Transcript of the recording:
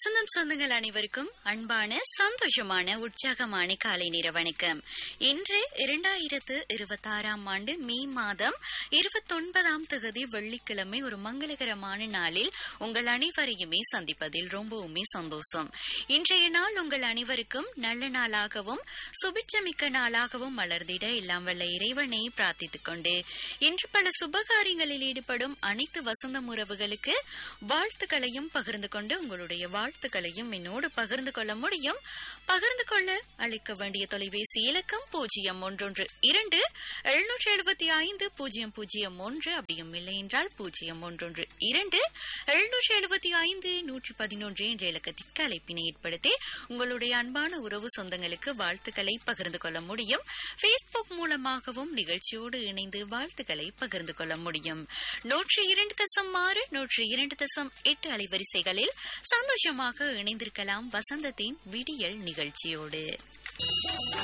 வசந்தம் சொந்தங்கள் அனைவருக்கும் அன்பான சந்தோஷமான உற்சாகமான காலை நேர வணக்கம் இன்று இரண்டாயிரத்து இருபத்தாறாம் ஆண்டு மே மாதம் இருபத்தொன்பதாம் தேதி வெள்ளிக்கிழமை ஒரு மங்களகரமான நாளில் உங்கள் அனைவரையுமே சந்திப்பதில் ரொம்பவுமே சந்தோஷம் இன்றைய நாள் உங்கள் அனைவருக்கும் நல்ல நாளாகவும் சுபிட்சமிக்க நாளாகவும் மலர்ந்திட எல்லாம் வல்ல இறைவனை பிரார்த்தித்துக் கொண்டு இன்று பல சுபகாரியங்களில் ஈடுபடும் அனைத்து வசந்தம் உறவுகளுக்கு வாழ்த்துக்களையும் பகிர்ந்து கொண்டு உங்களுடைய வாழ்த்துக்களையும் என்னோடு பகிர்ந்து கொள்ள முடியும் பகிர்ந்து கொள்ள அழைக்க வேண்டிய தொலைபேசி இலக்கம் பூஜ்ஜியம் ஒன்றொன்று இரண்டு எழுநூற்றி எழுபத்தி ஐந்து பூஜ்ஜியம் பூஜ்ஜியம் ஒன்று அப்படியும் இல்லை என்றால் பூஜ்ஜியம் ஒன்றொன்று இரண்டு எழுநூற்றி எழுபத்தி ஐந்து நூற்றி பதினொன்று என்ற இலக்கத்திற்கு அழைப்பினை ஏற்படுத்தி உங்களுடைய அன்பான உறவு சொந்தங்களுக்கு வாழ்த்துக்களை பகிர்ந்து கொள்ள முடியும் பேஸ்புக் மூலமாகவும் நிகழ்ச்சியோடு இணைந்து வாழ்த்துக்களை பகிர்ந்து கொள்ள முடியும் நூற்றி இரண்டு தசம் ஆறு நூற்றி இரண்டு தசம் எட்டு அலைவரிசைகளில் சந்தோஷமாக இணைந்திருக்கலாம் வசந்தத்தின் விடியல் நிகழ்ச்சியோடு